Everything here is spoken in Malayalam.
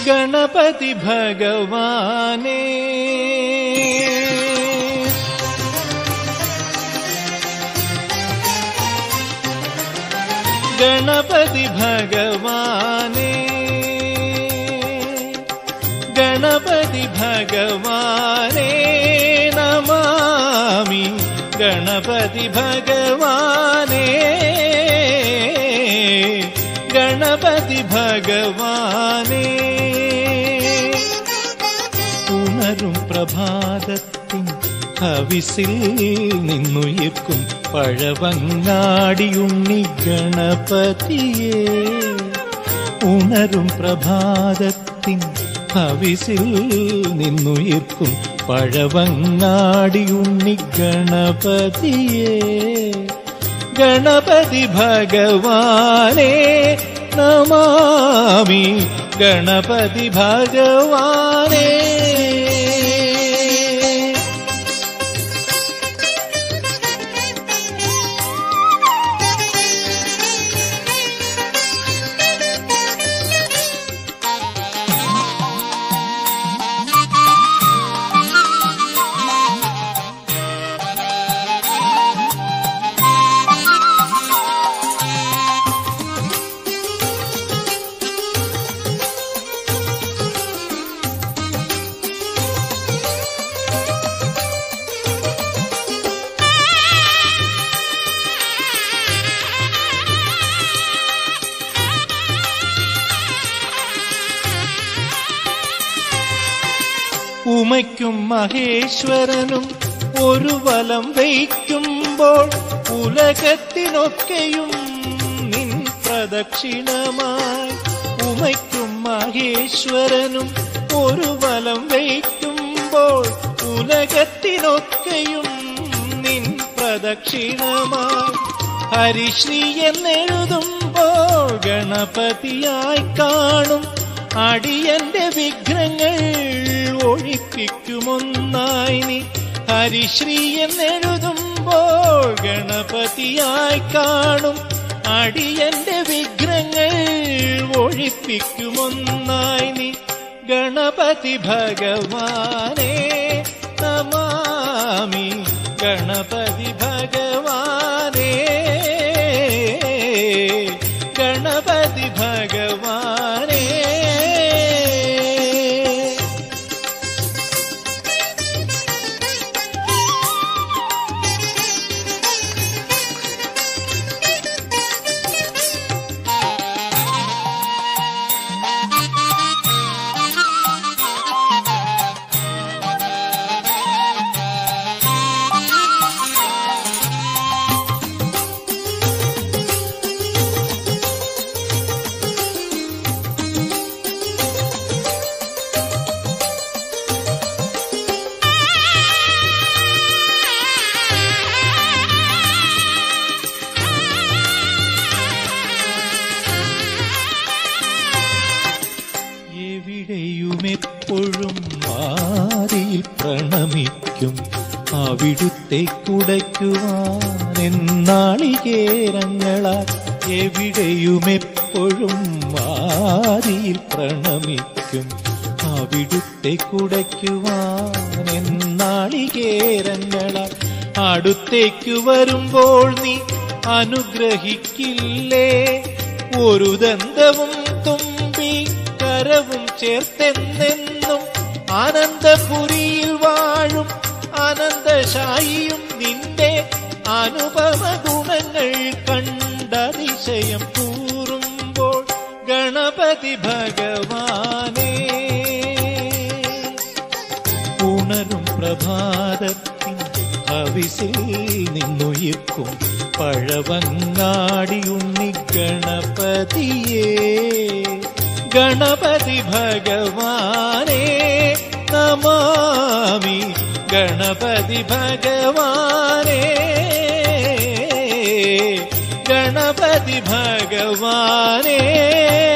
ഗണപതി ഭഗവാനേ ഗണപതി ഭഗവാനേ ഗണപതി ഭഗവാനേ നമാമി ഗണപതി ഭഗവാനേ ഗണപതി ഭഗവാനേ ഉണരും പ്രഭാതത്തിൻ ഹവിസിൽ നിന്നുയർക്കും പഴവങ്ങാടിയുണ്ണി ഗണപതിയേ ഉണരും പ്രഭാതത്തിൻ ഹവിസിൽ നിന്നുയർക്കും പഴവങ്ങാടിയുണ്ണി ഗണപതിയേ ഗണപതി ഭഗവാനേ നമാമി ഗണപതി ഭഗവാനേ ഉമയ്ക്കും മഹേശ്വരനും ഒരു വലം വയ്ക്കുമ്പോൾ ഉലകത്തിനൊക്കെയും നിൻ പ്രദക്ഷിണമായി ഉമയ്ക്കും മഹേശ്വരനും ഒരു വലം വയ്ക്കുമ്പോൾ ഉലകത്തിനൊക്കെയും നിൻ പ്രദക്ഷിണമായി ഹരിശ്രീ എന്നെഴുതുമ്പോൾ ഗണപതിയായി കാണും അടിയന്റെ വിഘ്നങ്ങൾ ഒഴിപ്പിക്കുമൊന്നായി നീ ഹരിശ്രീ എന്നെഴുതുമ്പോൾ ഗണപതിയായി കാണും അടിയന്റെ വിഘ്നങ്ങൾ ഒഴിപ്പിക്കുമൊന്നായി നീ ഗണപതി ഭഗവാനേ നമാമി ഗണപതി ഭഗവാനേ ഗണപതി ഭഗവാനേ എവിടെയുമെപ്പോഴും മാറിയിൽ പ്രണമിക്കും അവിടുത്തെ കുടയ്ക്കുവാൻ എന്നാളികേരങ്ങളാൽ എവിടെയുമെപ്പോഴും മാറിയിൽ പ്രണമിക്കും അവിടുത്തെ കുടയ്ക്കുവാൻ എന്നാളികേരങ്ങളാൽ അടുത്തേക്കു വരുമ്പോൾ നീ അനുഗ്രഹിക്കില്ലേ ഒരു ദന്തവും തുമ്പി കരവും ചേർത്തെന്നെന്നും ആനന്ദപുരിയിൽ വാഴും ആനന്ദശായിയും നിന്റെ അനുപമ ഗുണങ്ങൾ കണ്ടതിശയം കൂറുമ്പോൾ ഗണപതി ഭഗവാനേ ഉണരും പ്രഭാതത്തിൻ ഹവിസിൽ നിന്നുയിർക്കും പഴവങ്ങാടിയുണ്ണി ഗണപതിയേ ഗണപതി ഭഗവാനേ നമാമി ഗണപതി ഭഗവാനേ ഗണപതി ഭഗവാനേ